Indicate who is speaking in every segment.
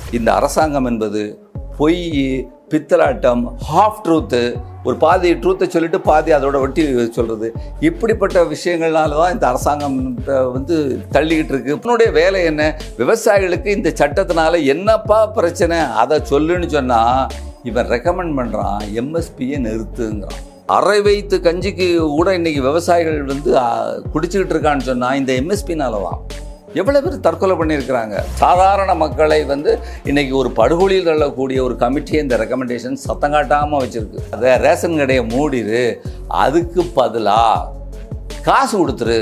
Speaker 1: இந்த அரசாங்கம் என்பது பொய் பித்தலாட்டம் ஹாஃப் ட்ரூத்து ஒரு பாதி ட்ரூத்தை சொல்லிட்டு பாதி அதோட ஒட்டி சொல்கிறது இப்படிப்பட்ட விஷயங்கள்னால தான் இந்த அரசாங்கம் வந்து தள்ளிக்கிட்டு இருக்கு உன்னுடைய வேலை என்ன விவசாயிகளுக்கு இந்த சட்டத்தினால என்னப்பா பிரச்சனை அதை சொல்லுன்னு சொன்னால் இவன் ரெக்கமெண்ட் பண்ணுறான் எம்எஸ்பியை நிறுத்துங்கிறான் அரை வைத்து கஞ்சிக்கு கூட இன்னைக்கு விவசாயிகள் வந்து ஆ, குடிச்சுக்கிட்டு இருக்கான்னு சொன்னால் இந்த எம்எஸ்பினால தான் எவ்வளோ பேர் தற்கொலை பண்ணியிருக்கிறாங்க சாதாரண மக்களை வந்து இன்னைக்கு ஒரு படுகொலியில் தள்ளக்கூடிய ஒரு கமிட்டியை இந்த ரெக்கமெண்டேஷன் சத்தம் காட்டாமல் வச்சுருக்கு அதை ரேஷன் கடையை மூடிடு அதுக்கு பதிலாக காசு கொடுத்துரு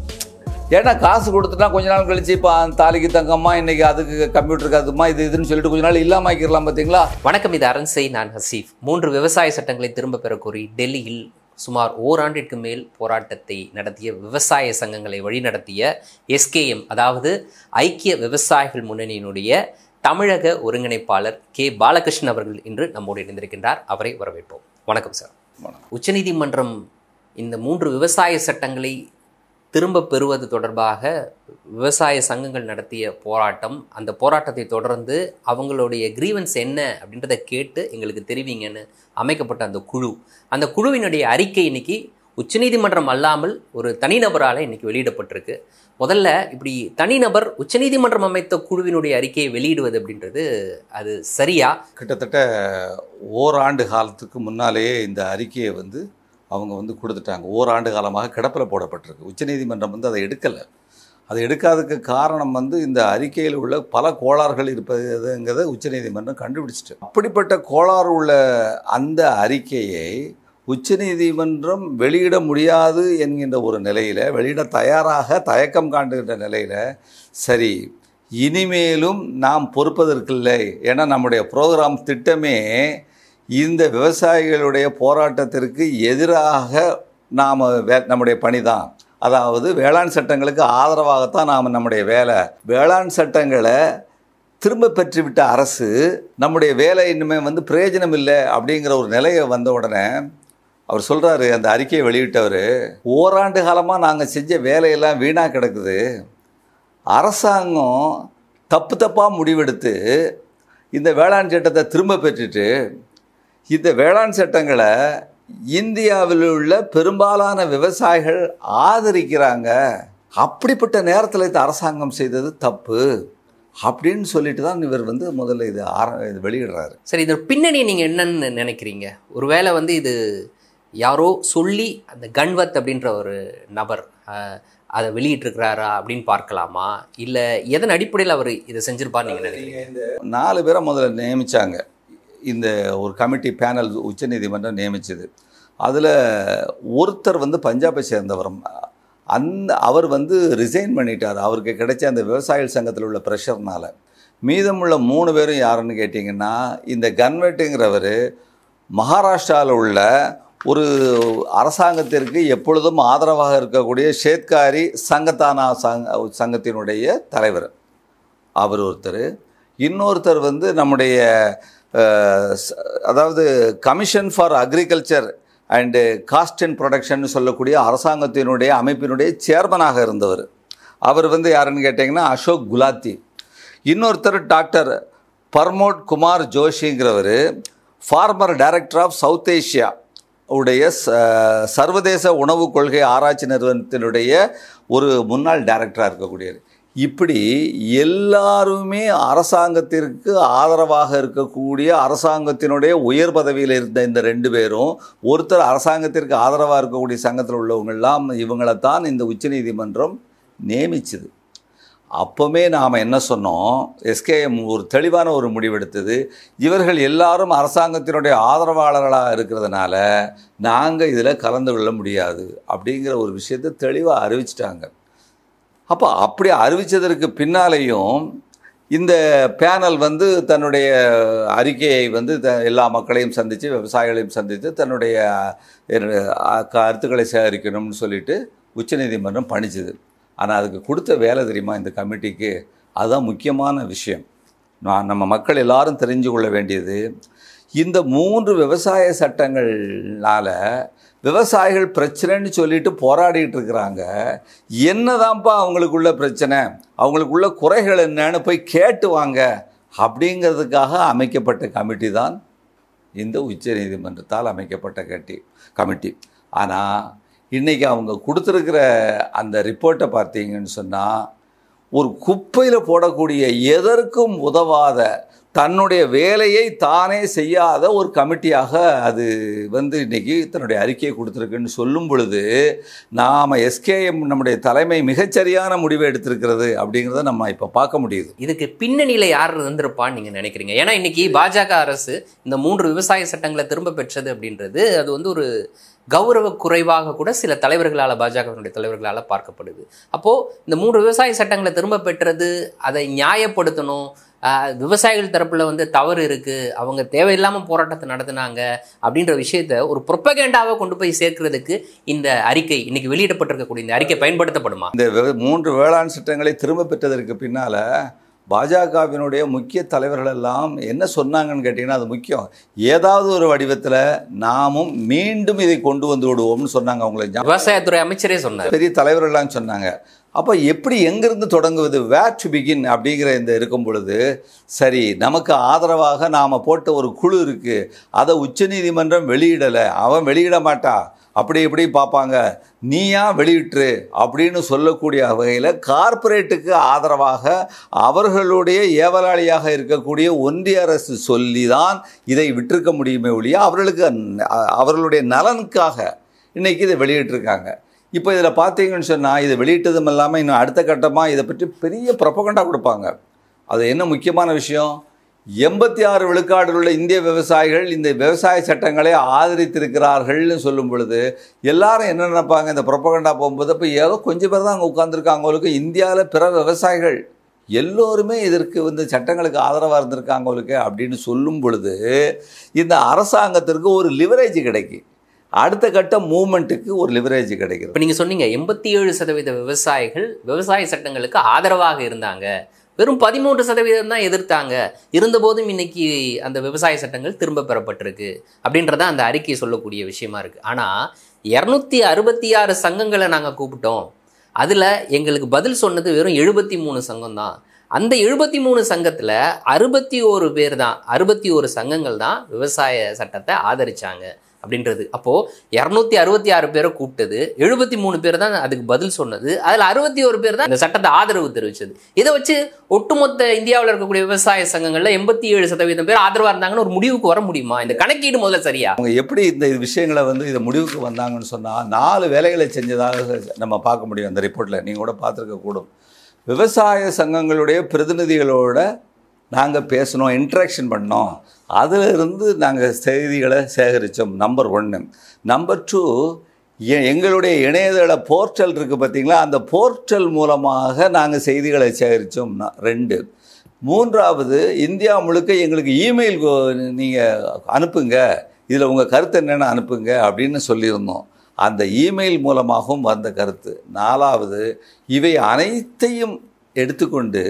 Speaker 1: ஏன்னா காசு கொடுத்துட்டா கொஞ்ச நாள் கழிச்சு இப்போ தாலிக்கு தங்கம்மா இன்னைக்கு அதுக்கு கம்ப்யூட்டருக்கு அதுமா இது இதுன்னு சொல்லிட்டு கொஞ்ச நாள் இல்லாம ஆக்கிடலாம் பார்த்தீங்களா
Speaker 2: வணக்கம் இது அரண்சை நான் ஹசீஃப் மூன்று விவசாய சட்டங்களை திரும்ப பெற கோரி டெல்லியில் சுமார் ஓராண்டிற்கு மேல் போராட்டத்தை நடத்திய விவசாய சங்கங்களை வழிநடத்திய எஸ்கேஎம் அதாவது ஐக்கிய விவசாயிகள் முன்னணியினுடைய தமிழக ஒருங்கிணைப்பாளர் கே பாலகிருஷ்ணன் அவர்கள் இன்று நம்மோடு இணைந்திருக்கின்றார் அவரை வரவேற்போம் வணக்கம் சார்
Speaker 1: வணக்கம்.
Speaker 2: உச்சநீதிமன்றம் இந்த மூன்று விவசாய சட்டங்களை திரும்ப பெறுவது தொடர்பாக விவசாய சங்கங்கள் நடத்திய போராட்டம் அந்த போராட்டத்தை தொடர்ந்து அவங்களுடைய கிரீவன்ஸ் என்ன அப்படின்றத கேட்டு எங்களுக்கு தெரிவிங்கன்னு அமைக்கப்பட்ட அந்த குழு அந்த குழுவினுடைய அறிக்கை இன்னைக்கு உச்சநீதிமன்றம் அல்லாமல் ஒரு தனிநபரால் இன்னைக்கு வெளியிடப்பட்டிருக்கு முதல்ல இப்படி தனிநபர் உச்சநீதிமன்றம் அமைத்த குழுவினுடைய அறிக்கையை வெளியிடுவது அப்படின்றது அது சரியா
Speaker 1: கிட்டத்தட்ட ஓராண்டு காலத்துக்கு முன்னாலேயே இந்த அறிக்கையை வந்து அவங்க வந்து கொடுத்துட்டாங்க ஓராண்டு காலமாக கிடப்பில் போடப்பட்டிருக்கு உச்சநீதிமன்றம் வந்து அதை எடுக்கலை அதை எடுக்காததுக்கு காரணம் வந்து இந்த அறிக்கையில் உள்ள பல கோளாறுகள் இருப்பதுங்கிறத உச்சநீதிமன்றம் கண்டுபிடிச்சிட்டு அப்படிப்பட்ட கோளாறு உள்ள அந்த அறிக்கையை உச்சநீதிமன்றம் வெளியிட முடியாது என்கின்ற ஒரு நிலையில் வெளியிட தயாராக தயக்கம் காட்டுகின்ற நிலையில் சரி இனிமேலும் நாம் பொறுப்பதற்கில்லை ஏன்னா நம்முடைய ப்ரோக்ராம் திட்டமே இந்த விவசாயிகளுடைய போராட்டத்திற்கு எதிராக நாம் வே நம்முடைய பணி தான் அதாவது வேளாண் சட்டங்களுக்கு ஆதரவாகத்தான் நாம் நம்முடைய வேலை வேளாண் சட்டங்களை திரும்ப பெற்றுவிட்ட அரசு நம்முடைய வேலை இனிமே வந்து பிரயோஜனம் இல்லை அப்படிங்கிற ஒரு நிலையை வந்த உடனே அவர் சொல்கிறாரு அந்த அறிக்கையை வெளியிட்டவர் ஓராண்டு காலமாக நாங்கள் செஞ்ச வேலையெல்லாம் வீணாக கிடக்குது அரசாங்கம் தப்பு தப்பாக முடிவெடுத்து இந்த வேளாண் சட்டத்தை திரும்ப பெற்றுட்டு இந்த வேளாண் சட்டங்களை இந்தியாவில் உள்ள பெரும்பாலான விவசாயிகள் ஆதரிக்கிறாங்க அப்படிப்பட்ட நேரத்தில் இந்த அரசாங்கம் செய்தது தப்பு அப்படின்னு சொல்லிட்டு தான் இவர் வந்து முதல்ல இது ஆர இது வெளியிடுறாரு
Speaker 2: சரி இதோட பின்னணி நீங்கள் என்னன்னு நினைக்கிறீங்க ஒருவேளை வந்து இது யாரோ சொல்லி அந்த கன்வத் அப்படின்ற ஒரு நபர் அஹ், அதை வெளியிட்டிருக்கிறாரா அப்படின்னு பார்க்கலாமா இல்லை எதன் அடிப்படையில் அவர் இதை செஞ்சிருப்பார்னு நீங்கள் நினைக்கிறீங்க
Speaker 1: நாலு பேரை முதல்ல நியமித்தாங்க இந்த ஒரு கமிட்டி பேனல் உச்சநீதிமன்றம் நியமிச்சது அதில் ஒருத்தர் வந்து பஞ்சாபை சேர்ந்தவர் அந்த அவர் வந்து ரிசைன் பண்ணிட்டார் அவருக்கு கிடைச்ச அந்த விவசாயிகள் சங்கத்தில் உள்ள ப்ரெஷர்னால மீதமுள்ள மூணு பேரும் யாருன்னு கேட்டிங்கன்னா இந்த கன்வெர்ட்டுங்கிறவர் மகாராஷ்டிராவில் உள்ள ஒரு அரசாங்கத்திற்கு எப்பொழுதும் ஆதரவாக இருக்கக்கூடிய ஷேத்காரி சங்கத்தானா சங்க சங்கத்தினுடைய தலைவர் அவர் ஒருத்தர் இன்னொருத்தர் வந்து நம்முடைய அஹ், ச- அதாவது commission for agriculture and cost and production சொல்லக்கூடிய அரசாங்கத்தினுடைய அமைப்பினுடைய சேர்மனாக இருந்தவர் அவர் வந்து யாருன்னு கேட்டிங்கன்னா அசோக் குலாத்தி இன்னொருத்தர் டாக்டர் பர்மோட் குமார் ஜோஷிங்கிறவர் former director of South Asia உடைய ச- சர்வதேச உணவு கொள்கை ஆராய்ச்சி நிறுவனத்தினுடைய ஒரு முன்னாள் டைரக்டராக இருக்கக்கூடியவர் இப்படி எல்லாருமே அரசாங்கத்திற்கு ஆதரவாக இருக்கக்கூடிய அரசாங்கத்தினுடைய உயர் பதவியில் இருந்த இந்த ரெண்டு பேரும் ஒருத்தர் அரசாங்கத்திற்கு ஆதரவாக இருக்கக்கூடிய சங்கத்தில் உள்ளவங்கெல்லாம் இவங்களைத்தான் இந்த உச்சநீதிமன்றம் நியமிச்சுது அப்போவே நாம் என்ன சொன்னோம் எஸ்கேஎம் ஒரு தெளிவான ஒரு முடிவெடுத்தது இவர்கள் எல்லாரும் அரசாங்கத்தினுடைய ஆதரவாளர்களாக இருக்கிறதுனால நாங்கள் இதில் கலந்து கொள்ள முடியாது அப்படிங்கிற ஒரு விஷயத்தை தெளிவாக அறிவிச்சிட்டாங்க அப்போ அப்படி அறிவித்ததற்கு பின்னாலேயும் இந்த பேனல் வந்து தன்னுடைய அறிக்கையை வந்து த எல்லா மக்களையும் சந்தித்து விவசாயிகளையும் சந்தித்து தன்னுடைய அஹ், கருத்துக்களை சேகரிக்கணும்னு சொல்லிட்டு உச்சநீதிமன்றம் பணிச்சுது ஆனால் அதுக்கு கொடுத்த வேலை தெரியுமா இந்த கமிட்டிக்கு அதுதான் முக்கியமான விஷயம் நான் நம்ம மக்கள் எல்லாரும் தெரிஞ்சு கொள்ள வேண்டியது இந்த மூன்று விவசாய சட்டங்கள்னால விவசாயிகள் பிரச்சனைன்னு சொல்லிட்டு போராடிட்டு இருக்கிறாங்க என்னதான்ப்பா அவங்களுக்குள்ள பிரச்சனை அவங்களுக்குள்ள குறைகள் என்னன்னு போய் கேட்டு வாங்க அப்படிங்கிறதுக்காக அமைக்கப்பட்ட கமிட்டி தான் இந்த உச்சநீதிமன்றத்தால் அமைக்கப்பட்ட கட்டி கமிட்டி ஆனால் இன்றைக்கி அவங்க கொடுத்துருக்கிற அந்த ரிப்போர்ட்டை பார்த்தீங்கன்னு சொன்னால் ஒரு குப்பையில் போடக்கூடிய எதற்கும் உதவாத தன்னுடைய வேலையை தானே செய்யாத ஒரு கமிட்டியாக அது வந்து இன்னைக்கு தன்னுடைய அறிக்கையை கொடுத்துருக்குன்னு சொல்லும் பொழுது நாம் எஸ்கேஎம் நம்முடைய தலைமை மிகச்சரியான முடிவை எடுத்திருக்கிறது அப்படிங்கிறத நம்ம இப்போ பார்க்க முடியுது
Speaker 2: இதுக்கு பின்னணியில் யார் இருந்திருப்பான்னு நீங்கள் நினைக்கிறீங்க ஏன்னா இன்னைக்கு பாஜக அரசு இந்த மூன்று விவசாய சட்டங்களை திரும்ப பெற்றது அப்படின்றது அது வந்து ஒரு கௌரவ குறைவாக கூட சில தலைவர்களால் பாஜகவினுடைய தலைவர்களால் பார்க்கப்படுது அப்போது இந்த மூன்று விவசாய சட்டங்களை திரும்ப பெற்றது அதை நியாயப்படுத்தணும் ஆஹ், விவசாயிகள் தரப்புல வந்து தவறு இருக்குது அவங்க தேவையில்லாமல் போராட்டத்தை நடத்துனாங்க அப்படின்ற விஷயத்த ஒரு ப்ரொப்பகேண்டாவை கொண்டு போய் சேர்க்கறதுக்கு இந்த அறிக்கை இன்னைக்கு வெளியிடப்பட்டிருக்கக்கூடிய இந்த அறிக்கை பயன்படுத்தப்படுமா
Speaker 1: இந்த வே- மூன்று வேளாண் சட்டங்களை திரும்ப பெற்றதற்கு பின்னால் பாஜகவினுடைய முக்கிய தலைவர்கள் எல்லாம் என்ன சொன்னாங்கன்னு கேட்டிங்கன்னா அது முக்கியம் ஏதாவது ஒரு வடிவத்தில் நாமும் மீண்டும் இதை கொண்டு வந்து விடுவோம்னு சொன்னாங்க அவங்களை ஞா-
Speaker 2: விவசாயத்துறை அமைச்சரே சொன்னார்
Speaker 1: பெரிய தலைவர்கள்லாம் சொன்னாங்க அப்போ எப்படி எங்கிருந்து தொடங்குவது வேர் டு பிகின் அப்படிங்கிற இந்த இருக்கும் பொழுது சரி நமக்கு ஆதரவாக நாம் போட்ட ஒரு குழு இருக்குது அதை உச்சநீதிமன்றம் வெளியிடலை அவன் வெளியிட மாட்டா அப்படி இப்படி பார்ப்பாங்க நீயா வெளியிட்டுரு அப்படின்னு சொல்லக்கூடிய வகையில் கார்ப்பரேட்டுக்கு ஆதரவாக அவர்களுடைய ஏவலாளியாக இருக்கக்கூடிய ஒன்றிய அரசு சொல்லி தான் இதை விட்டிருக்க முடியுமே ஒழிய அவர்களுக்கு அ- அவர்களுடைய நலனுக்காக இன்னைக்கு இதை வெளியிட்டிருக்காங்க இப்போ இதில் பார்த்தீங்கன்னு சொன்னால் இதை வெளியிட்டதும் இல்லாமல் இன்னும் அடுத்த கட்டமாக இதை பற்றி பெரிய ப்ரொபகண்டா கொடுப்பாங்க அது என்ன முக்கியமான விஷயம் எண்பத்தி ஆறு விழுக்காடு உள்ள இந்திய விவசாயிகள் இந்த விவசாய சட்டங்களை ஆதரித்திருக்கிறார்கள்னு சொல்லும் பொழுது எல்லாரும் என்ன நினைப்பாங்க இந்த ப்ரொபகண்டா போகும்போது இப்போ ஏதோ கொஞ்சம் பேர் தான் அங்கே உட்காந்துருக்காங்களுக்கு இந்தியாவில் பிற விவசாயிகள் எல்லோருமே இதற்கு வந்து சட்டங்களுக்கு ஆதரவாக இருந்திருக்காங்களுக்கு அப்படின்னு சொல்லும் பொழுது இந்த அரசாங்கத்திற்கு ஒரு லிவரேஜ் கிடைக்கும் அடுத்த கட்ட மூமெண்ட்டுக்கு ஒரு லிவரேஜ் கிடைக்கிறது
Speaker 2: இப்போ நீங்கள் சொன்னீங்க எண்பத்தி ஏழு சதவீத விவசாயிகள் விவசாய சட்டங்களுக்கு ஆதரவாக இருந்தாங்க வெறும் பதிமூன்று சதவீதம் தான் எதிர்த்தாங்க இருந்தபோதும் இன்னைக்கு அந்த விவசாய சட்டங்கள் திரும்ப பெறப்பட்டிருக்கு அப்படின்றத அந்த அறிக்கை சொல்லக்கூடிய விஷயமா இருக்கு ஆனால் இரநூத்தி அறுபத்தி ஆறு சங்கங்களை நாங்கள் கூப்பிட்டோம் அதில் எங்களுக்கு பதில் சொன்னது வெறும் எழுபத்தி மூணு சங்கம் தான் அந்த எழுபத்தி மூணு சங்கத்தில் அறுபத்தி ஓரு பேர் தான் அறுபத்தி ஒரு சங்கங்கள் தான் விவசாய சட்டத்தை ஆதரிச்சாங்க அப்படின்றது அப்போது இரநூத்தி அறுபத்தி ஆறு பேரை கூப்பிட்டது எழுபத்தி மூணு பேர் தான் அதுக்கு பதில் சொன்னது அதில் அறுபத்தி ஒரு பேர் தான் இந்த சட்டத்தை ஆதரவு தெரிவிச்சது இதை வச்சு ஒட்டுமொத்த இந்தியாவில் இருக்கக்கூடிய விவசாய சங்கங்களில் எண்பத்தி ஏழு சதவீதம் பேர் ஆதரவாக இருந்தாங்கன்னு ஒரு முடிவுக்கு வர முடியுமா இந்த கணக்கீடு முதல்ல சரியா
Speaker 1: அவங்க எப்படி இந்த விஷயங்களை வந்து இதை முடிவுக்கு வந்தாங்கன்னு சொன்னால் நாலு வேலைகளை செஞ்சதாக நம்ம பார்க்க முடியும் அந்த ரிப்போர்ட்டில் நீங்கள் கூட பார்த்துருக்க கூடும் விவசாய சங்கங்களுடைய பிரதிநிதிகளோட நாங்கள் பேசினோம் இன்ட்ராக்ஷன் பண்ணோம் அதில் இருந்து நாங்கள் செய்திகளை சேகரித்தோம் நம்பர் ஒன்று நம்பர் டூ எங்களுடைய இணையதள போர்ட்டல் இருக்குது பார்த்தீங்களா அந்த போர்ட்டல் மூலமாக நாங்கள் செய்திகளை சேகரித்தோம் ரெண்டு மூன்றாவது இந்தியா முழுக்க எங்களுக்கு இமெயில் நீங்கள் அனுப்புங்க இதில் உங்கள் கருத்து என்னென்னு அனுப்புங்க அப்படின்னு சொல்லியிருந்தோம் அந்த இமெயில் மூலமாகவும் வந்த கருத்து நாலாவது இவை அனைத்தையும் எடுத்துக்கொண்டு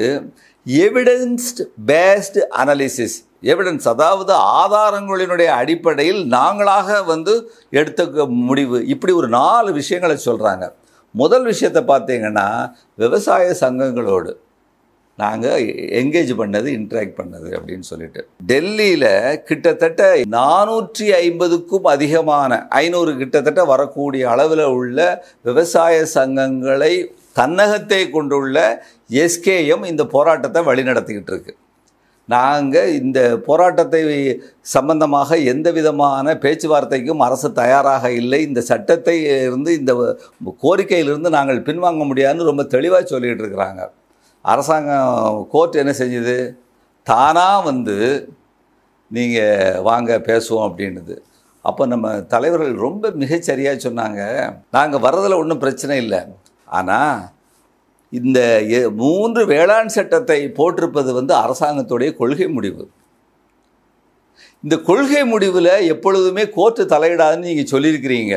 Speaker 1: எவிடன்ஸ்ட் பேஸ்டு அனாலிசிஸ் எவிடன்ஸ் அதாவது ஆதாரங்களினுடைய அடிப்படையில் நாங்களாக வந்து எடுத்த முடிவு இப்படி ஒரு நாலு விஷயங்களை சொல்கிறாங்க முதல் விஷயத்தை பார்த்தீங்கன்னா விவசாய சங்கங்களோடு நாங்கள் எங்கேஜ் பண்ணது இன்ட்ராக்ட் பண்ணது அப்படின்னு சொல்லிட்டு டெல்லியில் கிட்டத்தட்ட நானூற்றி ஐம்பதுக்கும் அதிகமான ஐநூறு கிட்டத்தட்ட வரக்கூடிய அளவில் உள்ள விவசாய சங்கங்களை தன்னகத்தை கொண்டுள்ள எஸ்கேஎம் இந்த போராட்டத்தை வழிநடத்திக்கிட்டு இருக்கு நாங்கள் இந்த போராட்டத்தை சம்பந்தமாக எந்த விதமான பேச்சுவார்த்தைக்கும் அரசு தயாராக இல்லை இந்த சட்டத்தை இருந்து இந்த கோரிக்கையிலிருந்து நாங்கள் பின்வாங்க முடியாதுன்னு ரொம்ப தெளிவாக சொல்லிகிட்டு இருக்கிறாங்க அரசாங்கம் கோர்ட் என்ன செஞ்சுது தானாக வந்து நீங்கள் வாங்க பேசுவோம் அப்படின்னுது அப்போ நம்ம தலைவர்கள் ரொம்ப மிகச்சரியாக சொன்னாங்க நாங்கள் வர்றதில் ஒன்றும் பிரச்சனை இல்லை ஆனால் இந்த எ- மூன்று வேளாண் சட்டத்தை போட்டிருப்பது வந்து அரசாங்கத்துடைய கொள்கை முடிவு இந்த கொள்கை முடிவில் எப்பொழுதுமே கோர்ட்டு தலையிடாதுன்னு நீங்கள் சொல்லியிருக்கிறீங்க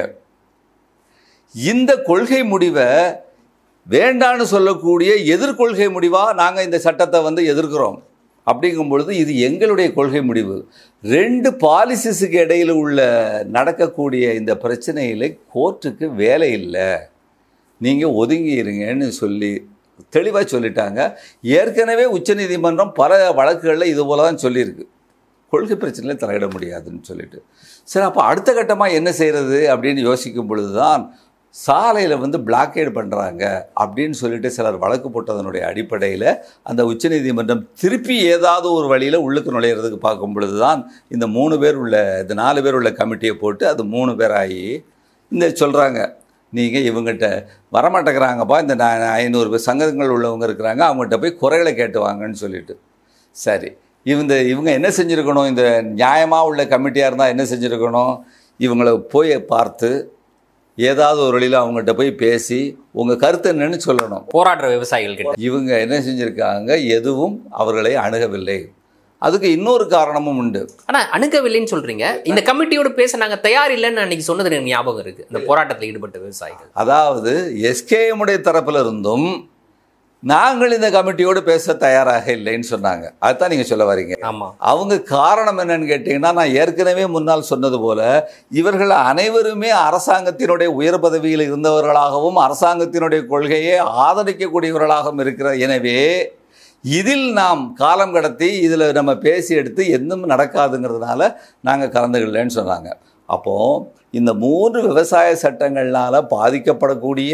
Speaker 1: இந்த கொள்கை முடிவை வேண்டான்னு சொல்லக்கூடிய எதிர்கொள்கை முடிவாக நாங்கள் இந்த சட்டத்தை வந்து எதிர்க்கிறோம் அப்படிங்கும் பொழுது இது எங்களுடைய கொள்கை முடிவு ரெண்டு பாலிசிஸுக்கு இடையில் உள்ள நடக்கக்கூடிய இந்த பிரச்சனையில் கோர்ட்டுக்கு வேலை இல்லை நீங்கள் ஒதுங்கி இருங்கன்னு சொல்லி தெளிவாக சொல்லிட்டாங்க ஏற்கனவே உச்சநீதிமன்றம் பல வழக்குகளில் இது போல தான் சொல்லியிருக்கு கொள்கை பிரச்சனையில் தலையிட முடியாதுன்னு சொல்லிட்டு சரி அப்போ அடுத்த கட்டமாக என்ன செய்கிறது அப்படின்னு யோசிக்கும் பொழுது தான் சாலையில் வந்து பிளாக்கேட் பண்ணுறாங்க அப்படின்னு சொல்லிட்டு சிலர் வழக்கு போட்டதனுடைய அடிப்படையில் அந்த உச்சநீதிமன்றம் திருப்பி ஏதாவது ஒரு வழியில் உள்ளுக்கு நுழையிறதுக்கு பார்க்கும் பொழுது தான் இந்த மூணு பேர் உள்ள இந்த நாலு பேர் உள்ள கமிட்டியை போட்டு அது மூணு பேராகி இந்த சொல்கிறாங்க நீங்கள் இவங்ககிட்ட வரமாட்டேங்கிறாங்கப்பா இந்த நான் ஐநூறு பேர் சங்கங்கள் உள்ளவங்க இருக்கிறாங்க அவங்ககிட்ட போய் குறைகளை கேட்டு வாங்கன்னு சொல்லிட்டு சரி இந்த இவங்க என்ன செஞ்சுருக்கணும் இந்த நியாயமாக உள்ள கமிட்டியாக இருந்தால் என்ன செஞ்சுருக்கணும் இவங்களை போய் பார்த்து ஏதாவது ஒரு வழியில் அவங்ககிட்ட போய் பேசி உங்கள் கருத்து என்னன்னு சொல்லணும்
Speaker 2: போராடுற விவசாயிகள் கிட்ட
Speaker 1: இவங்க என்ன செஞ்சுருக்காங்க எதுவும் அவர்களை அணுகவில்லை அதுக்கு இன்னொரு காரணமும் உண்டு
Speaker 2: ஆனா அணுகவில்லைன்னு சொல்றீங்க இந்த கமிட்டியோட பேச நாங்க தயார் இல்லைன்னு அன்னைக்கு சொன்னது எனக்கு ஞாபகம் இருக்கு இந்த போராட்டத்தில் ஈடுபட்ட விவசாயிகள்
Speaker 1: அதாவது எஸ்கேஎம்முடைய தரப்பில் இருந்தும் நாங்கள் இந்த கமிட்டியோடு பேச தயாராக இல்லைன்னு சொன்னாங்க அதுதான் நீங்கள் சொல்ல வரீங்க
Speaker 2: ஆமா
Speaker 1: அவங்க காரணம் என்னன்னு கேட்டிங்கன்னா நான் ஏற்கனவே முன்னால் சொன்னது போல இவர்கள் அனைவருமே அரசாங்கத்தினுடைய உயர் பதவியில் இருந்தவர்களாகவும் அரசாங்கத்தினுடைய கொள்கையை ஆதரிக்கக்கூடியவர்களாகவும் இருக்கிற எனவே இதில் நாம் காலம் கடத்தி இதில் நம்ம பேசி எடுத்து எதுவும் நடக்காதுங்கிறதுனால நாங்கள் கலந்துக்கலன்னு சொன்னாங்க அப்போது இந்த மூன்று விவசாய சட்டங்கள்னால் பாதிக்கப்படக்கூடிய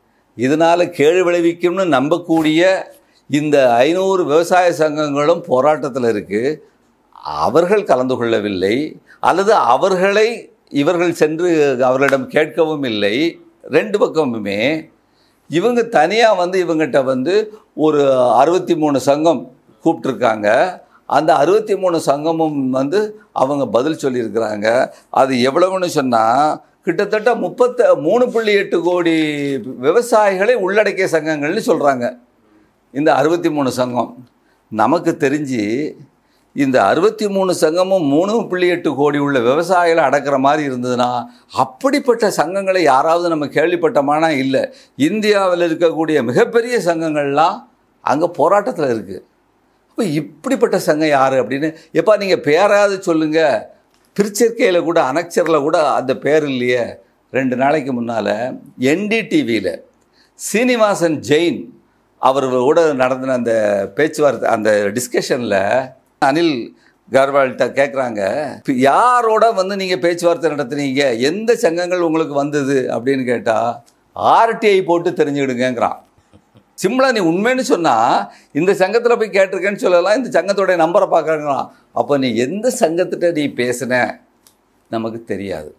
Speaker 1: இதனால் கேடு விளைவிக்கும்னு நம்பக்கூடிய இந்த ஐநூறு விவசாய சங்கங்களும் போராட்டத்தில் இருக்குது அவர்கள் கலந்து கொள்ளவில்லை அல்லது அவர்களை இவர்கள் சென்று அவர்களிடம் கேட்கவும் இல்லை ரெண்டு பக்கமுமே இவங்க தனியாக வந்து இவங்ககிட்ட வந்து ஒரு அறுபத்தி மூணு சங்கம் கூப்பிட்ருக்காங்க அந்த அறுபத்தி மூணு சங்கமும் வந்து அவங்க பதில் சொல்லியிருக்கிறாங்க அது எவ்வளவுன்னு சொன்னால் கிட்டத்தட்ட முப்பத்த மூணு புள்ளி எட்டு கோடி விவசாயிகளை உள்ளடக்கிய சங்கங்கள்னு சொல்கிறாங்க இந்த அறுபத்தி மூணு சங்கம் நமக்கு தெரிஞ்சு இந்த அறுபத்தி மூணு சங்கமும் மூணு புள்ளி எட்டு கோடி உள்ள விவசாயிகளை அடக்கிற மாதிரி இருந்ததுன்னா அப்படிப்பட்ட சங்கங்களை யாராவது நம்ம கேள்விப்பட்டோமானா இல்லை இந்தியாவில் இருக்கக்கூடிய மிகப்பெரிய சங்கங்கள்லாம் அங்கே போராட்டத்தில் இருக்குது அப்போ இப்படிப்பட்ட சங்கம் யார் அப்படின்னு எப்பா நீங்கள் பேராவது சொல்லுங்கள் திருச்செற்கையில் கூட அனக்சரில் கூட அந்த பேர் இல்லையே ரெண்டு நாளைக்கு முன்னால் என்டிடிவியில் சீனிவாசன் ஜெயின் அவர் கூட நடந்தின அந்த பேச்சுவார்த்தை அந்த டிஸ்கஷனில் அனில் கர்வால்கிட்ட கேட்குறாங்க யாரோட வந்து நீங்கள் பேச்சுவார்த்தை நடத்துனீங்க எந்த சங்கங்கள் உங்களுக்கு வந்தது அப்படின்னு கேட்டால் ஆர்டிஐ போட்டு தெரிஞ்சுக்கிடுங்கிறான் சிம்லா நீ உண்மைன்னு சொன்னால் இந்த சங்கத்தில் போய் கேட்டிருக்கேன்னு சொல்லலாம் இந்த சங்கத்தோடைய நம்பரை பார்க்குறாங்களாம் அப்போ நீ எந்த சங்கத்திட்ட நீ பேசுன நமக்கு தெரியாது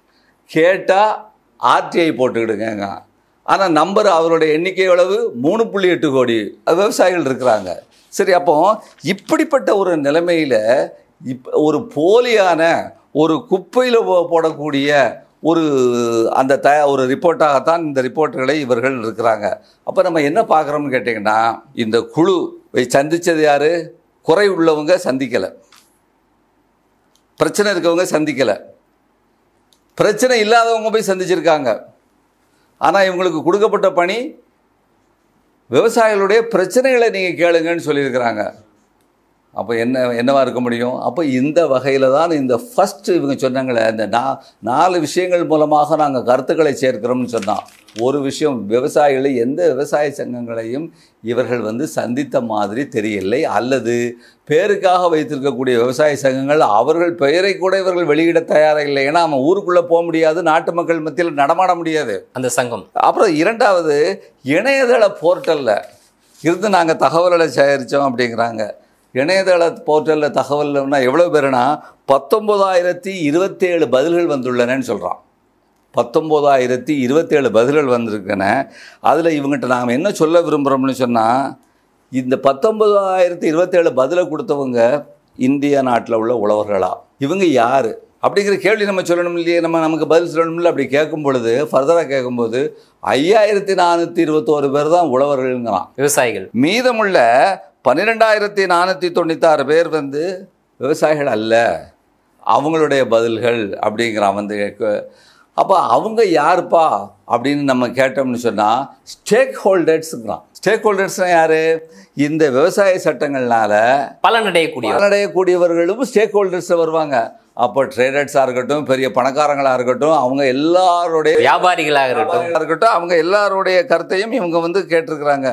Speaker 1: கேட்டால் ஆர்டிஐ போட்டுக்கிடுங்க ஆனால் நம்பர் அவருடைய எண்ணிக்கை எவ்வளவு மூணு புள்ளி எட்டு கோடி விவசாயிகள் இருக்கிறாங்க சரி அப்போ இப்படிப்பட்ட ஒரு நிலைமையில் இப் ஒரு போலியான ஒரு குப்பையில் போடக்கூடிய ஒரு அந்த த ஒரு ரிப்போர்ட்டாகத்தான் இந்த ரிப்போர்ட்டுகளை இவர்கள் இருக்கிறாங்க அப்போ நம்ம என்ன பார்க்குறோம்னு கேட்டிங்கன்னா இந்த குழு சந்தித்தது யார் குறை உள்ளவங்க சந்திக்கலை பிரச்சனை இருக்கவங்க சந்திக்கலை பிரச்சனை இல்லாதவங்க போய் சந்திச்சிருக்காங்க ஆனால் இவங்களுக்கு கொடுக்கப்பட்ட பணி விவசாயிகளுடைய பிரச்சனைகளை நீங்கள் கேளுங்கன்னு சொல்லியிருக்கிறாங்க அப்போ என்ன என்னவா இருக்க முடியும் அப்போ இந்த வகையில் தான் இந்த ஃபஸ்ட்டு இவங்க சொன்னாங்களே இந்த நா நாலு விஷயங்கள் மூலமாக நாங்கள் கருத்துக்களை சேர்க்கிறோம்னு சொன்னோம் ஒரு விஷயம் விவசாயிகளை எந்த விவசாய சங்கங்களையும் இவர்கள் வந்து சந்தித்த மாதிரி தெரியலை அல்லது பேருக்காக வைத்திருக்கக்கூடிய விவசாய சங்கங்கள் அவர்கள் பெயரை கூட இவர்கள் வெளியிட தயாராக இல்லை ஏன்னா அவன் ஊருக்குள்ளே போக முடியாது நாட்டு மக்கள் மத்தியில் நடமாட முடியாது
Speaker 2: அந்த சங்கம்
Speaker 1: அப்புறம் இரண்டாவது இணையதள போர்ட்டலில் இருந்து நாங்கள் தகவல்களை சேகரித்தோம் அப்படிங்கிறாங்க இணையதள போர்ட்டலில் தகவல்னா எவ்வளோ பேருனா பத்தொம்போதாயிரத்தி இருபத்தேழு பதில்கள் வந்துள்ளனன்னு சொல்கிறான் பத்தொம்போதாயிரத்தி இருபத்தேழு பதில்கள் வந்திருக்கன அதில் இவங்ககிட்ட நாம் என்ன சொல்ல விரும்புகிறோம்னு சொன்னால் இந்த பத்தொம்போதாயிரத்தி இருபத்தேழு பதிலை கொடுத்தவங்க இந்தியா நாட்டில் உள்ள உழவர்களா இவங்க யார் அப்படிங்கிற கேள்வி நம்ம சொல்லணும் இல்லையே நம்ம நமக்கு பதில் சொல்லணும்ல அப்படி கேட்கும் பொழுது ஃபர்தராக கேட்கும்போது ஐயாயிரத்தி நானூற்றி இருபத்தோரு பேர் தான் உழவர்கள்ங்கிறான்
Speaker 2: விவசாயிகள்
Speaker 1: மீதமுள்ள பன்னிரெண்டாயிரத்தி நானூற்றி தொண்ணூத்தாறு பேர் வந்து விவசாயிகள் அல்ல அவங்களுடைய பதில்கள் அப்படிங்கிறான் வந்து அப்போ அவங்க யாருப்பா அப்படின்னு நம்ம கேட்டோம்னு சொன்னால் ஸ்டேக் ஹோல்டர்ஸுங்கிறான் ஸ்டேக் ஹோல்டர்ஸ்னால் யார் இந்த விவசாய சட்டங்கள்னால
Speaker 2: பலனடையக்கூடிய
Speaker 1: பலனடையக்கூடியவர்களும் ஸ்டேக் ஹோல்டர்ஸ் வருவாங்க அப்போ ட்ரேடர்ஸாக இருக்கட்டும் பெரிய பணக்காரங்களாக இருக்கட்டும் அவங்க எல்லாருடைய
Speaker 2: வியாபாரிகளாக இருக்கட்டும்
Speaker 1: இருக்கட்டும் அவங்க எல்லாருடைய கருத்தையும் இவங்க வந்து கேட்டிருக்கிறாங்க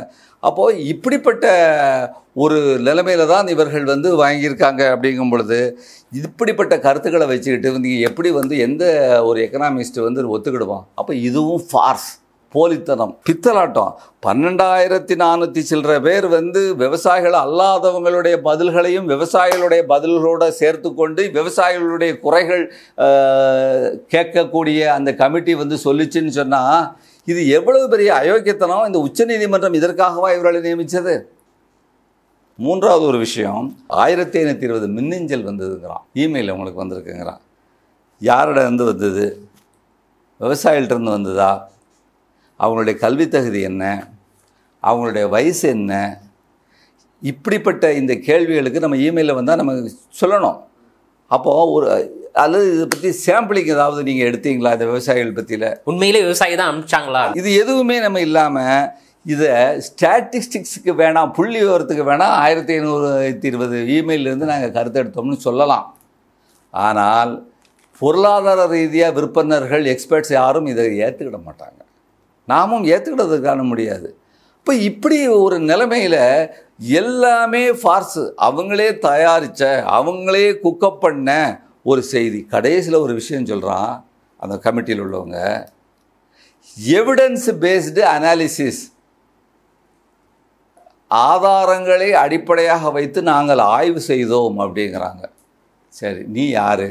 Speaker 1: அப்போது இப்படிப்பட்ட ஒரு நிலைமையில தான் இவர்கள் வந்து வாங்கியிருக்காங்க அப்படிங்கும் பொழுது இப்படிப்பட்ட கருத்துக்களை வச்சுக்கிட்டு நீங்கள் எப்படி வந்து எந்த ஒரு எக்கனாமிஸ்ட் வந்து ஒத்துக்கிடுவான் அப்போ இதுவும் ஃபார்ஸ் போலித்தனம் பித்தலாட்டம் பன்னெண்டாயிரத்தி நானூற்றி சில்லற பேர் வந்து விவசாயிகள் அல்லாதவங்களுடைய பதில்களையும் விவசாயிகளுடைய பதில்களோட சேர்த்து கொண்டு விவசாயிகளுடைய குறைகள் ஆஹ், கேட்கக்கூடிய அந்த கமிட்டி வந்து சொல்லிச்சுன்னு சொன்னால் இது எவ்வளவு பெரிய அயோக்கியத்தனம் இந்த உச்சநீதிமன்றம் இதற்காகவா இவர்களை நியமித்தது மூன்றாவது ஒரு விஷயம் ஆயிரத்தி ஐநூற்றி இருபது மின்னஞ்சல் வந்ததுங்கிறான் இமெயில் உங்களுக்கு வந்திருக்குங்கிறான் யாரிட இருந்து வந்தது விவசாயிகள்ட்ட இருந்து வந்ததா அவங்களுடைய கல்வி தகுதி என்ன அவங்களுடைய வயசு என்ன இப்படிப்பட்ட இந்த கேள்விகளுக்கு நம்ம இமெயிலில் வந்தால் நம்ம சொல்லணும் அப்போது ஒரு அல்லது இதை பற்றி சாம்பிளிங் ஏதாவது நீங்கள் எடுத்தீங்களா இந்த விவசாயிகள் பற்றியில்
Speaker 2: உண்மையிலே விவசாயி தான் அனுப்பிச்சாங்களா
Speaker 1: இது எதுவுமே நம்ம இல்லாமல் இதை ஸ்டாட்டிஸ்டிக்ஸுக்கு வேணாம் புள்ளி விவரத்துக்கு வேணாம் ஆயிரத்தி ஐநூற்றி இருபது இமெயிலிருந்து நாங்கள் கருத்து எடுத்தோம்னு சொல்லலாம் ஆனால் பொருளாதார ரீதியாக விற்பனர்கள் எக்ஸ்பர்ட்ஸ் யாரும் இதை ஏற்றுக்கிட மாட்டாங்க நாமும் ஏற்றுக்கிட்டதுக்கான முடியாது இப்போ இப்படி ஒரு நிலைமையில் எல்லாமே ஃபார்ஸு அவங்களே தயாரித்த அவங்களே குக்கப் பண்ண ஒரு செய்தி கடைசியில் ஒரு விஷயம் சொல்கிறான் அந்த கமிட்டியில் உள்ளவங்க எவிடன்ஸ் பேஸ்டு அனாலிசிஸ் ஆதாரங்களை அடிப்படையாக வைத்து நாங்கள் ஆய்வு செய்தோம் அப்படிங்கிறாங்க சரி நீ யார்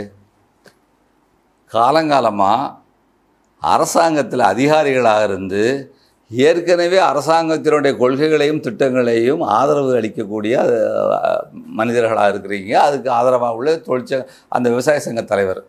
Speaker 1: காலங்காலமாக அரசாங்கத்தில் அதிகாரிகளாக இருந்து ஏற்கனவே அரசாங்கத்தினுடைய கொள்கைகளையும் திட்டங்களையும் ஆதரவு அளிக்கக்கூடிய அஹ், மனிதர்களாக இருக்கிறீங்க அதுக்கு ஆதரவாக உள்ள தொழிற்சங்க அந்த விவசாய சங்க தலைவர்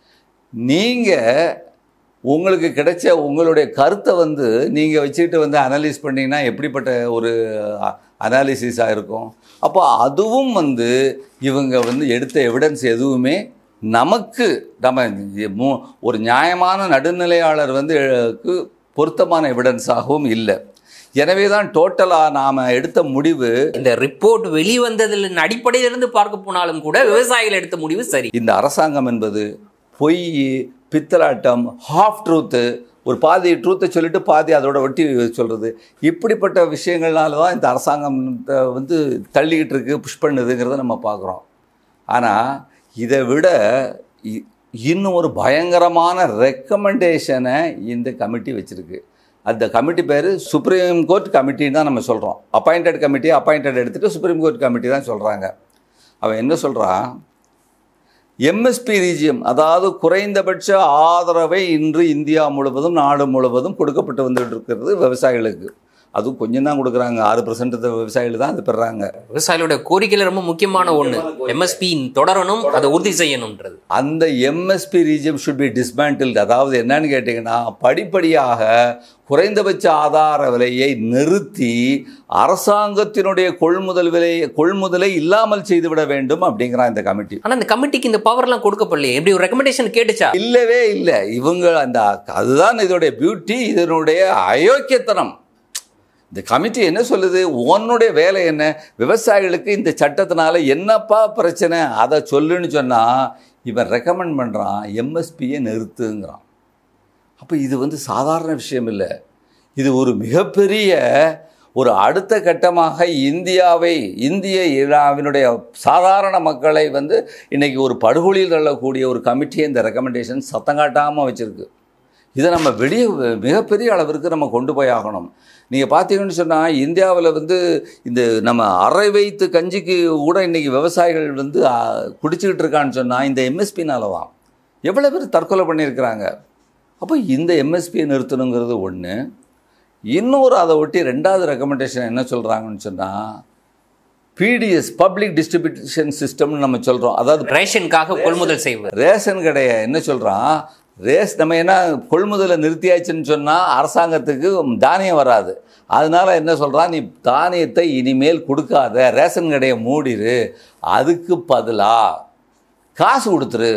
Speaker 1: நீங்கள் உங்களுக்கு கிடைச்ச உங்களுடைய கருத்தை வந்து நீங்கள் வச்சுக்கிட்டு வந்து அனலைஸ் பண்ணிங்கன்னா எப்படிப்பட்ட ஒரு அனாலிசிஸாக இருக்கும் அப்போ அதுவும் வந்து இவங்க வந்து எடுத்த எவிடன்ஸ் எதுவுமே நமக்கு நம்ம மு- ஒரு நியாயமான நடுநிலையாளர் வந்து க்கு பொருத்தமான எவிடன்ஸாகவும் இல்லை எனவே தான் டோட்டலாக நாம் எடுத்த முடிவு
Speaker 2: இந்த ரிப்போர்ட் வெளிவந்ததின் அடிப்படையிலிருந்து பார்க்க போனாலும் கூட விவசாயிகள் எடுத்த முடிவு சரி
Speaker 1: இந்த அரசாங்கம் என்பது பொய் பித்தலாட்டம் ஹாஃப் ட்ரூத்து ஒரு பாதி ட்ரூத்தை சொல்லிட்டு பாதி அதோட ஒட்டி சொல்கிறது இப்படிப்பட்ட விஷயங்கள்னால தான் இந்த அரசாங்கம் வந்து தள்ளிக்கிட்டு இருக்கு புஷ் பண்ணுதுங்கிறத நம்ம பார்க்குறோம் ஆனால் இதை விட இ- இன்னும் ஒரு பயங்கரமான ரெக்கமெண்டேஷனை இந்த கமிட்டி வச்சுருக்கு அந்த கமிட்டி பேர் சுப்ரீம் கோர்ட் கமிட்டின்னு தான் நம்ம சொல்கிறோம் அப்பாயிண்டட் கமிட்டி அப்பாயிண்டட் எடுத்துகிட்டு சுப்ரீம் கோர்ட் கமிட்டி தான் சொல்கிறாங்க அவன் என்ன சொல்கிறான் எம்எஸ்பி ரீஜியம் அதாவது குறைந்தபட்ச ஆதரவை இன்று இந்தியா முழுவதும் நாடு முழுவதும் கொடுக்கப்பட்டு வந்துட்டு இருக்கிறது விவசாயிகளுக்கு அதுவும் கொஞ்சம் தான் கொடுக்குறாங்க ஆறு பர்சன்ட் விவசாயிகள் தான் அது பெறாங்க
Speaker 2: விவசாயிகளோட கோரிக்கையில ரொம்ப முக்கியமான ஒண்ணு எம்எஸ்பி தொடரணும் அதை உறுதி செய்யணும்ன்றது
Speaker 1: அந்த MSP regime should be dismantle அதாவது என்னன்னு கேட்டிங்கன்னா படிப்படியாக குறைந்தபட்ச ஆதார விலையை நிறுத்தி அரசாங்கத்தினுடைய கொள்முதல் விலையை கொள்முதலை இல்லாமல் செய்துவிட வேண்டும் அப்படிங்கிறான் இந்த கமிட்டி
Speaker 2: ஆனா இந்த கமிட்டிக்கு இந்த பவர்லாம் கொடுக்கப்படலையே எப்படி ஒரு ரெக்கமெண்டேஷன் கேட்டுச்சா
Speaker 1: இல்லவே இல்லை இவங்க அந்த அதுதான் இதோடைய பியூட்டி இதனுடைய அயோக்கியத்தனம் இந்த கமிட்டி என்ன சொல்லுது உன்னுடைய வேலை என்ன விவசாயிகளுக்கு இந்த சட்டத்தினால என்னப்பா பிரச்சனை அதை சொல்லுன்னு சொன்னால் இவன் ரெக்கமெண்ட் பண்ணுறான் எம்எஸ்பியை நிறுத்துங்கிறான் அப்போ இது வந்து சாதாரண விஷயம் இல்லை இது ஒரு மிகப்பெரிய ஒரு அடுத்த கட்டமாக இந்தியாவை இந்திய இராவினுடைய சாதாரண மக்களை வந்து இன்னைக்கு ஒரு படுகொலியில் தள்ளக்கூடிய ஒரு கமிட்டியை இந்த ரெக்கமெண்டேஷன் சத்தம் காட்டாமல் வச்சுருக்கு இதை நம்ம வெளியே மிகப்பெரிய அளவிற்கு நம்ம கொண்டு போய் ஆகணும் நீங்கள் பார்த்தீங்கன்னு சொன்னால் இந்தியாவில் வந்து இந்த நம்ம அரை வைத்து கஞ்சிக்கு கூட இன்றைக்கி விவசாயிகள் வந்து ஆ, குடிச்சிக்கிட்டு இருக்கான்னு சொன்னால் இந்த எம்எஸ்பினால தான் எவ்வளோ பேர் தற்கொலை பண்ணியிருக்கிறாங்க அப்போ இந்த எம்எஸ்பியை நிறுத்தணுங்கிறது ஒன்று இன்னொரு அதை ஒட்டி ரெண்டாவது ரெக்கமெண்டேஷன் என்ன சொல்கிறாங்கன்னு சொன்னால் பிடிஎஸ் பப்ளிக் டிஸ்ட்ரிபியூஷன் சிஸ்டம்னு நம்ம சொல்கிறோம் அதாவது
Speaker 2: ரேஷனுக்காக கொள்முதல் செய்வது
Speaker 1: ரேஷன் கடையை என்ன சொல்கிறான் ரேஸ் நம்ம என்ன கொள்முதலை நிறுத்தியாச்சுன்னு சொன்னால் அரசாங்கத்துக்கு தானியம் வராது அதனால என்ன சொல்கிறான் நீ தானியத்தை இனிமேல் கொடுக்காத ரேஷன் கடையை மூடிரு அதுக்கு பதிலாக காசு கொடுத்துரு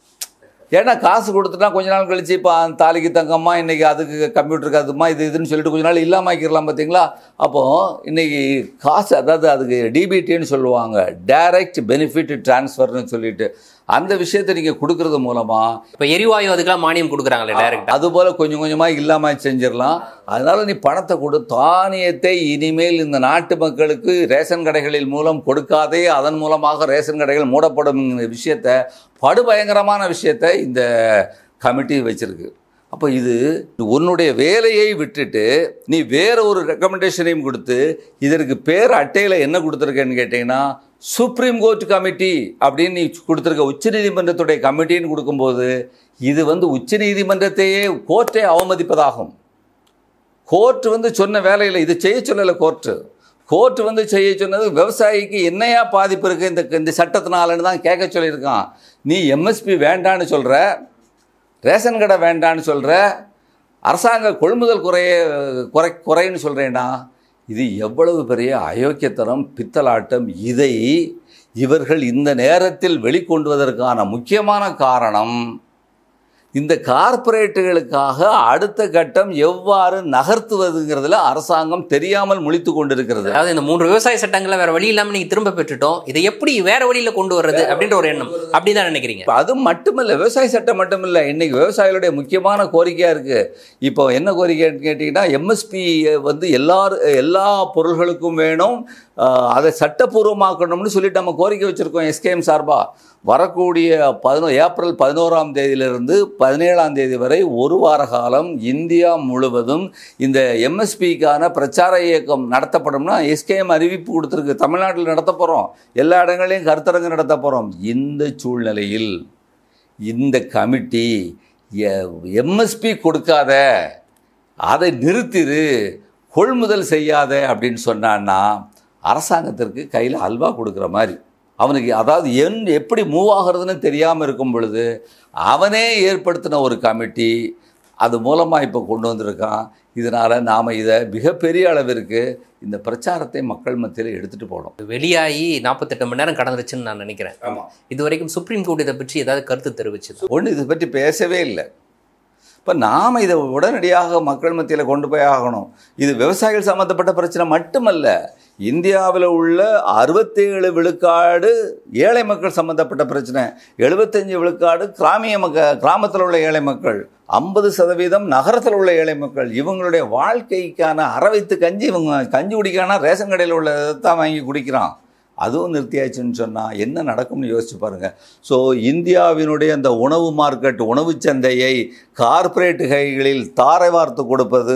Speaker 1: ஏன்னா காசு கொடுத்துட்டா கொஞ்ச நாள் கழிச்சு இப்போ தாலிக்கு தங்கம்மா இன்றைக்கி அதுக்கு கம்ப்யூட்டருக்கு அதுமா இது இதுன்னு சொல்லிட்டு கொஞ்ச நாள் இல்லாமல் ஆக்கிடலாம் பார்த்தீங்களா அப்போது இன்றைக்கி காசு அதாவது அதுக்கு டிபிடின்னு சொல்லுவாங்க டைரக்ட் பெனிஃபிட் ட்ரான்ஸ்ஃபர்னு சொல்லிட்டு அந்த விஷயத்தை நீங்கள் கொடுக்கறது மூலமாக
Speaker 2: இப்போ எரிவாயு அதுக்கெல்லாம் மானியம் கொடுக்குறாங்களே டைரக்டா
Speaker 1: அது போல கொஞ்சம் கொஞ்சமாக இல்லாமல் செஞ்சிடலாம் அதனால நீ பணத்தை கொடு தானியத்தை இனிமேல் இந்த நாட்டு மக்களுக்கு ரேஷன் கடைகளில் மூலம் கொடுக்காதே அதன் மூலமாக ரேஷன் கடைகள் மூடப்படும் விஷயத்தை படுபயங்கரமான விஷயத்தை இந்த கமிட்டி வச்சிருக்கு அப்போ இது உன்னுடைய வேலையை விட்டுட்டு நீ வேற ஒரு ரெக்கமெண்டேஷனையும் கொடுத்து இதற்கு பேர் அட்டையில் என்ன கொடுத்துருக்கேன்னு கேட்டிங்கன்னா சுப்ரீம் கோர்ட் கமிட்டி அப்படின்னு நீ கொடுத்துருக்க உச்சநீதிமன்றத்துடைய கமிட்டின்னு கொடுக்கும்போது இது வந்து உச்சநீதிமன்றத்தையே கோர்ட்டை அவமதிப்பதாகும் கோர்ட் வந்து சொன்ன வேலையில் இது செய்ய சொல்லலை கோர்ட்டு கோர்ட் வந்து செய்ய சொன்னது விவசாயிக்கு என்னையா பாதிப்பு இருக்குது இந்த இந்த சட்டத்தினாலன்னு தான் கேட்க சொல்லியிருக்கான் நீ எம்எஸ்பி வேண்டான்னு சொல்கிற ரேஷன் கடை வேண்டான்னு சொல்கிற அரசாங்க கொள்முதல் குறைய குறை குறைன்னு சொல்கிறேன்னா இது எவ்வளவு பெரிய அயோக்கியத்தனம் பித்தலாட்டம் இதை இவர்கள் இந்த நேரத்தில் வெளிக்கொண்டுவதற்கான முக்கியமான காரணம் இந்த கார்ப்பரேட்டுகளுக்காக அடுத்த கட்டம் எவ்வாறு நகர்த்துவதுங்கிறதுல அரசாங்கம் தெரியாமல் முழித்து கொண்டிருக்கிறது
Speaker 2: அதாவது இந்த மூன்று விவசாய சட்டங்களை வேற வழி இல்லாம நீங்க திரும்ப பெற்றுட்டோம் இதை எப்படி வேற வழியில கொண்டு வர்றது அப்படின்ற ஒரு எண்ணம் அப்படிதான் நினைக்கிறீங்க
Speaker 1: இப்போ அது மட்டுமல்ல விவசாய சட்டம் மட்டுமில்ல இன்னைக்கு விவசாயிகளுடைய முக்கியமான கோரிக்கையாக இருக்குது இப்போ என்ன கோரிக்கைன்னு கேட்டிங்கன்னா எம்எஸ்பி வந்து எல்லார் எல்லா பொருள்களுக்கும் வேணும் ஆஹ், அதை சட்டப்பூர்வமாக்கணும்னு சொல்லிட்டு நம்ம கோரிக்கை வச்சுருக்கோம் எஸ்கேஎம் சார்பாக வரக்கூடிய பதினோ ஏப்ரல் பதினோராம் தேதியிலிருந்து பதினேழாம் தேதி வரை ஒரு வார காலம் இந்தியா முழுவதும் இந்த எம்எஸ்பிக்கான பிரச்சார இயக்கம் நடத்தப்படும்னா எஸ்கேஎம் அறிவிப்பு கொடுத்துருக்கு தமிழ்நாட்டில் நடத்த போகிறோம் எல்லா இடங்களையும் கருத்தரங்கு நடத்த போகிறோம் இந்த சூழ்நிலையில் இந்த கமிட்டி எம்எஸ்பி கொடுக்காத அதை நிறுத்திரு கொள்முதல் செய்யாத அப்படின்னு சொன்னான்னா அரசாங்கத்திற்கு கையில் அல்வா கொடுக்குற மாதிரி அவனுக்கு அதாவது என் எப்படி மூவ் ஆகிறதுன்னு தெரியாமல் இருக்கும் பொழுது அவனே ஏற்படுத்தின ஒரு கமிட்டி அது மூலமாக இப்போ கொண்டு வந்திருக்கான் இதனால் நாம் இதை மிகப்பெரிய அளவிற்கு இந்த பிரச்சாரத்தை மக்கள் மத்தியில் எடுத்துகிட்டு போனோம்
Speaker 2: வெளியாகி நாற்பத்தெட்டு மணி நேரம் கடந்துருச்சுன்னு நான் நினைக்கிறேன்
Speaker 1: ஆமாம்
Speaker 2: இது வரைக்கும் சுப்ரீம் கோர்ட் இதை பற்றி ஏதாவது கருத்து தெரிவிச்சது
Speaker 1: ஒன்று இதை பற்றி பேசவே இல்லை இப்போ நாம் இதை உடனடியாக மக்கள் மத்தியில் கொண்டு போய் ஆகணும் இது விவசாயிகள் சம்மந்தப்பட்ட பிரச்சனை மட்டுமல்ல இந்தியாவில் உள்ள அறுபத்தேழு விழுக்காடு ஏழை மக்கள் சம்மந்தப்பட்ட பிரச்சனை எழுபத்தஞ்சு விழுக்காடு கிராமிய மக்க கிராமத்தில் உள்ள ஏழை மக்கள் ஐம்பது சதவீதம் நகரத்தில் உள்ள ஏழை மக்கள் இவங்களுடைய வாழ்க்கைக்கான அறவைத்து கஞ்சி இவங்க கஞ்சி குடிக்கானா ரேஷன் கடையில் உள்ள தான் வாங்கி குடிக்கிறான் அதுவும் நிறுத்தியாச்சுன்னு சொன்னால் என்ன நடக்கும்னு யோசிச்சு பாருங்கள் ஸோ இந்தியாவினுடைய அந்த உணவு மார்க்கெட் உணவு சந்தையை கார்ப்பரேட் கைகளில் தாரை வார்த்து கொடுப்பது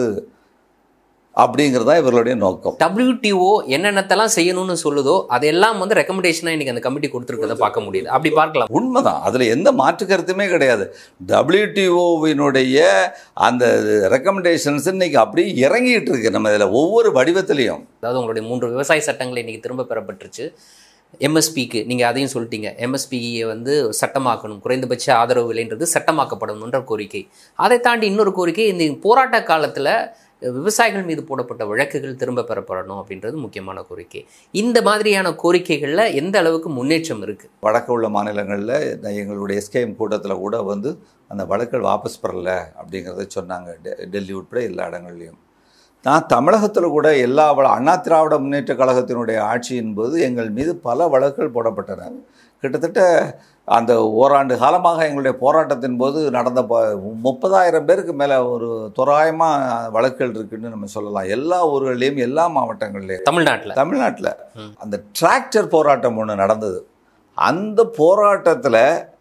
Speaker 1: அப்படிங்கிறது தான் இவர்களுடைய நோக்கம்
Speaker 2: WTO என்னென்னத்தெல்லாம் செய்யணும்னு சொல்லுதோ அதெல்லாம் வந்து ரெக்கமெண்டேஷனாக இன்னைக்கு அந்த கமிட்டி கொடுத்துருக்கதை பார்க்க முடியுது அப்படி பார்க்கலாம்
Speaker 1: உண்மைதான் அதில் எந்த மாற்று கருத்துமே கிடையாது டபிள்யூடிஓவினுடைய அந்த ரெக்கமெண்டேஷன்ஸ் இன்னைக்கு அப்படியே இறங்கிட்டு இருக்கு நம்ம இதில் ஒவ்வொரு வடிவத்திலையும்
Speaker 2: அதாவது உங்களுடைய மூன்று விவசாய சட்டங்கள் இன்னைக்கு திரும்ப பெறப்பட்டுருச்சு எம்எஸ்பிக்கு நீங்கள் அதையும் சொல்லிட்டீங்க எம்எஸ்பியை வந்து சட்டமாக்கணும் குறைந்தபட்ச ஆதரவு விலைன்றது சட்டமாக்கப்படணுன்ற கோரிக்கை அதை தாண்டி இன்னொரு கோரிக்கை இந்த போராட்ட காலத்தில் விவசாயிகள் மீது போடப்பட்ட வழக்குகள் திரும்ப பெறப்படணும் அப்படின்றது முக்கியமான கோரிக்கை இந்த மாதிரியான கோரிக்கைகளில் எந்த அளவுக்கு முன்னேற்றம் இருக்குது
Speaker 1: வடக்கு உள்ள மாநிலங்களில் எங்களுடைய எஸ்கேஎம் கூட்டத்தில் கூட வந்து அந்த வழக்குகள் வாபஸ் பெறல அப்படிங்கிறத சொன்னாங்க டெ- டெல்லி உட்பட எல்லா இடங்கள்லையும் நான் தமிழகத்தில் கூட எல்லா வள அண்ணா திராவிட முன்னேற்ற கழகத்தினுடைய ஆட்சியின் போது எங்கள் மீது பல வழக்குகள் போடப்பட்டன கிட்டத்தட்ட அந்த ஓராண்டு காலமாக எங்களுடைய போராட்டத்தின் போது நடந்த ப முப்பதாயிரம் பேருக்கு மேலே ஒரு தோராயமாக வழக்குகள் இருக்குன்னு நம்ம சொல்லலாம் எல்லா ஊர்கள்லேயும் எல்லா மாவட்டங்கள்லேயும்
Speaker 2: தமிழ்நாட்டில்
Speaker 1: தமிழ்நாட்டில்
Speaker 2: ம்.
Speaker 1: அந்த டிராக்டர் போராட்டம் ஒன்று நடந்தது அந்த போராட்டத்தில்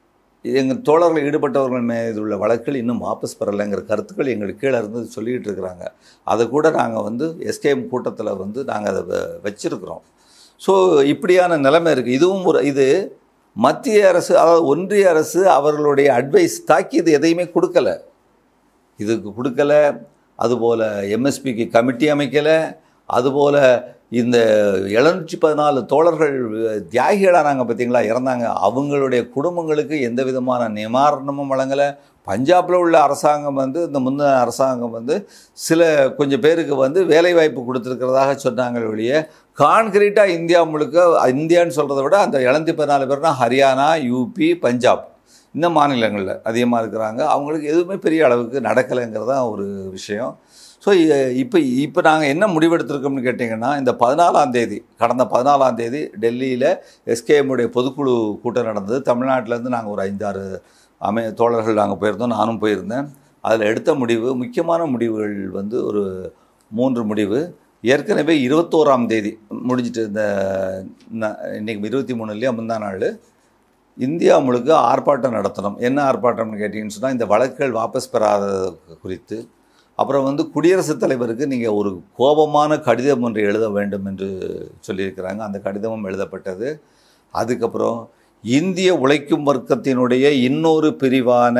Speaker 1: எங்கள் தோழர்கள் ஈடுபட்டவர்கள் மீது உள்ள வழக்குகள் இன்னும் வாபஸ் பெறலைங்கிற கருத்துக்கள் எங்களுக்கு கீழே இருந்து சொல்லிக்கிட்டு இருக்கிறாங்க அதை கூட நாங்கள் வந்து எஸ்கேஎம் கூட்டத்தில் வந்து நாங்கள் அதை வ- வச்சிருக்கிறோம் ஸோ இப்படியான நிலைமை இருக்குது இதுவும் ஒரு இது மத்திய அரசு அதாவது ஒன்றிய அரசு அவர்களுடைய அட்வைஸ் தாக்கியது எதையுமே கொடுக்கல இதுக்கு கொடுக்கல அதுபோல் எம்எஸ்பிக்கு கமிட்டி அமைக்கலை அதுபோல் இந்த எழுநூற்றி பதினாலு தோழர்கள் தியாகிகளாக நாங்கள் பார்த்தீங்களா இறந்தாங்க அவங்களுடைய குடும்பங்களுக்கு எந்த விதமான நிவாரணமும் வழங்கலை பஞ்சாபில் உள்ள அரசாங்கம் வந்து இந்த முன்ன அரசாங்கம் வந்து சில கொஞ்சம் பேருக்கு வந்து வேலைவாய்ப்பு கொடுத்துருக்கிறதாக சொன்னாங்க ஒழிய கான்கிரீட்டாக இந்தியா முழுக்க இந்தியான்னு சொல்கிறத விட அந்த எழுநூற்றி பதினாலு பேர்னா ஹரியானா யூபி பஞ்சாப் இந்த மாநிலங்களில் அதிகமாக இருக்கிறாங்க அவங்களுக்கு எதுவுமே பெரிய அளவுக்கு நடக்கலைங்கிறது தான் ஒரு விஷயம் ஸோ இப்போ இப்போ நாங்கள் என்ன முடிவெடுத்திருக்கோம்னு கேட்டிங்கன்னா இந்த பதினாலாம் தேதி கடந்த பதினாலாம் தேதி டெல்லியில் எஸ்கேஎம்முடைய பொதுக்குழு கூட்டம் நடந்தது தமிழ்நாட்டிலேருந்து நாங்கள் ஒரு ஐந்தாறு அமை தோழர்கள் நாங்கள் போயிருந்தோம் நானும் போயிருந்தேன் அதில் எடுத்த முடிவு முக்கியமான முடிவுகள் வந்து ஒரு மூன்று முடிவு ஏற்கனவே இருபத்தோராம் தேதி முடிஞ்சிட்டு இந்த ந- இன்னைக்கு இருபத்தி மூணு இல்லையா முந்தா நாள் இந்தியா முழுக்க ஆர்ப்பாட்டம் நடத்தணும் என்ன ஆர்ப்பாட்டம்னு கேட்டிங்கன்னு சொன்னால் இந்த வழக்குகள் வாபஸ் பெறாதது குறித்து அப்புறம் வந்து குடியரசுத் தலைவருக்கு நீங்கள் ஒரு கோபமான கடிதம் ஒன்று எழுத வேண்டும் என்று சொல்லியிருக்கிறாங்க அந்த கடிதமும் எழுதப்பட்டது அதுக்கப்புறம் இந்திய உழைக்கும் வர்க்கத்தினுடைய இன்னொரு பிரிவான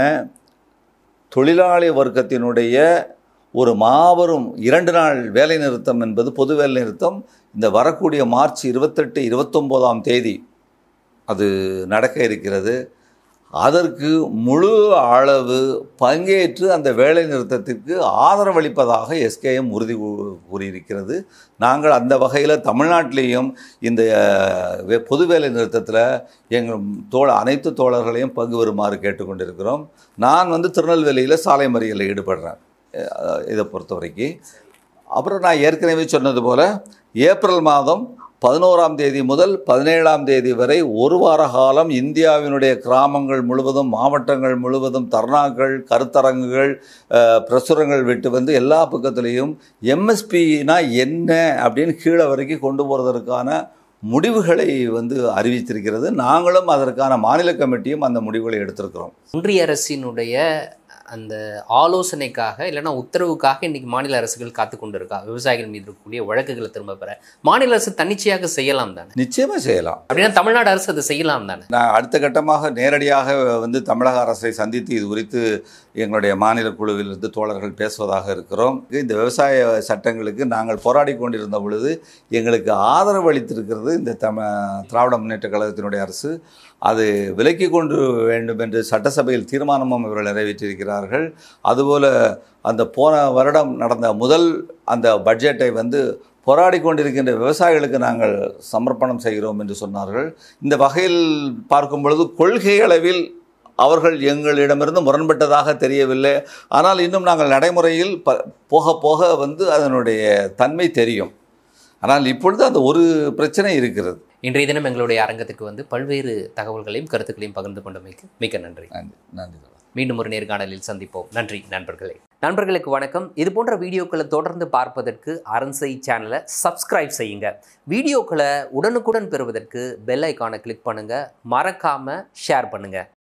Speaker 1: தொழிலாளி வர்க்கத்தினுடைய ஒரு மாபெரும் இரண்டு நாள் வேலை நிறுத்தம் என்பது பொது வேலை நிறுத்தம் இந்த வரக்கூடிய மார்ச் இருபத்தெட்டு இருபத்தொம்போதாம் தேதி அது நடக்க இருக்கிறது அதற்கு முழு அளவு பங்கேற்று அந்த வேலை நிறுத்தத்திற்கு ஆதரவளிப்பதாக எஸ்கேஎம் உறுதி கூ- கூறியிருக்கிறது நாங்கள் அந்த வகையில் தமிழ்நாட்டிலேயும் இந்த அஹ், வே- பொது வேலை நிறுத்தத்தில் எங்கள் தோழ அனைத்து தோழர்களையும் பங்கு வருமாறு கேட்டுக்கொண்டிருக்கிறோம் நான் வந்து திருநெல்வேலியில் சாலை மறியலில் ஈடுபடுறேன் அஹ், இதை பொறுத்த வரைக்கும் அப்புறம் நான் ஏற்கனவே சொன்னது போல் ஏப்ரல் மாதம் பதினோராம் தேதி முதல் பதினேழாம் தேதி வரை ஒரு வார காலம் இந்தியாவினுடைய கிராமங்கள் முழுவதும் மாவட்டங்கள் முழுவதும் தர்ணாக்கள் கருத்தரங்குகள் அஹ், பிரசுரங்கள் விட்டு வந்து எல்லா பக்கத்துலேயும் எம்எஸ்பினா என்ன அப்படின்னு கீழே வரைக்கும் கொண்டு போகிறதற்கான முடிவுகளை வந்து அறிவித்திருக்கிறது நாங்களும் அதற்கான மாநில கமிட்டியும் அந்த முடிவுகளை எடுத்திருக்கிறோம்
Speaker 2: ஒன்றிய அரசினுடைய அந்த ஆலோசனைக்காக இல்லைன்னா உத்தரவுக்காக இன்னைக்கு மாநில அரசுகள் காத்து கொண்டு இருக்கா விவசாயிகள் மீது இருக்கக்கூடிய வழக்குகளை திரும்ப பெற மாநில அரசு தன்னிச்சையாக செய்யலாம் தானே
Speaker 1: நிச்சயமாக செய்யலாம்
Speaker 2: அப்படின்னா தமிழ்நாடு அரசு அதை செய்யலாம் தானே
Speaker 1: நான் அடுத்த கட்டமாக நேரடியாக வந்து தமிழக அரசை சந்தித்து இது குறித்து எங்களுடைய மாநில குழுவிலிருந்து தோழர்கள் பேசுவதாக இருக்கிறோம் இந்த விவசாய சட்டங்களுக்கு நாங்கள் போராடி கொண்டிருந்த பொழுது எங்களுக்கு ஆதரவு அளித்திருக்கிறது இந்த தம திராவிட முன்னேற்ற கழகத்தினுடைய அரசு அது விலக்கி கொண்டு வேண்டும் என்று சட்டசபையில் தீர்மானமும் இவர்கள் நிறைவேற்றியிருக்கிறார்கள் அதுபோல் அந்த போன வருடம் நடந்த முதல் அந்த பட்ஜெட்டை வந்து போராடி கொண்டிருக்கின்ற விவசாயிகளுக்கு நாங்கள் சமர்ப்பணம் செய்கிறோம் என்று சொன்னார்கள் இந்த வகையில் பார்க்கும் பொழுது கொள்கை அளவில் அவர்கள் எங்களிடமிருந்து முரண்பட்டதாக தெரியவில்லை ஆனால் இன்னும் நாங்கள் நடைமுறையில் ப போக போக வந்து அதனுடைய தன்மை தெரியும் ஆனால் இப்பொழுது அந்த ஒரு பிரச்சனை இருக்கிறது
Speaker 2: இன்றைய தினம் எங்களுடைய அரங்கத்துக்கு வந்து பல்வேறு தகவல்களையும் கருத்துக்களையும் பகிர்ந்து கொண்டமைக்கு மிக்க நன்றி
Speaker 1: நன்றி நன்றி
Speaker 2: மீண்டும் ஒரு நேர்காணலில் சந்திப்போம் நன்றி நண்பர்களே நண்பர்களுக்கு வணக்கம் இது போன்ற வீடியோக்களை தொடர்ந்து பார்ப்பதற்கு அரண்சை சேனலை சப்ஸ்கிரைப் செய்யுங்க வீடியோக்களை உடனுக்குடன் பெறுவதற்கு பெல் ஐக்கானை கிளிக் பண்ணுங்க மறக்காம ஷேர் பண்ணுங்க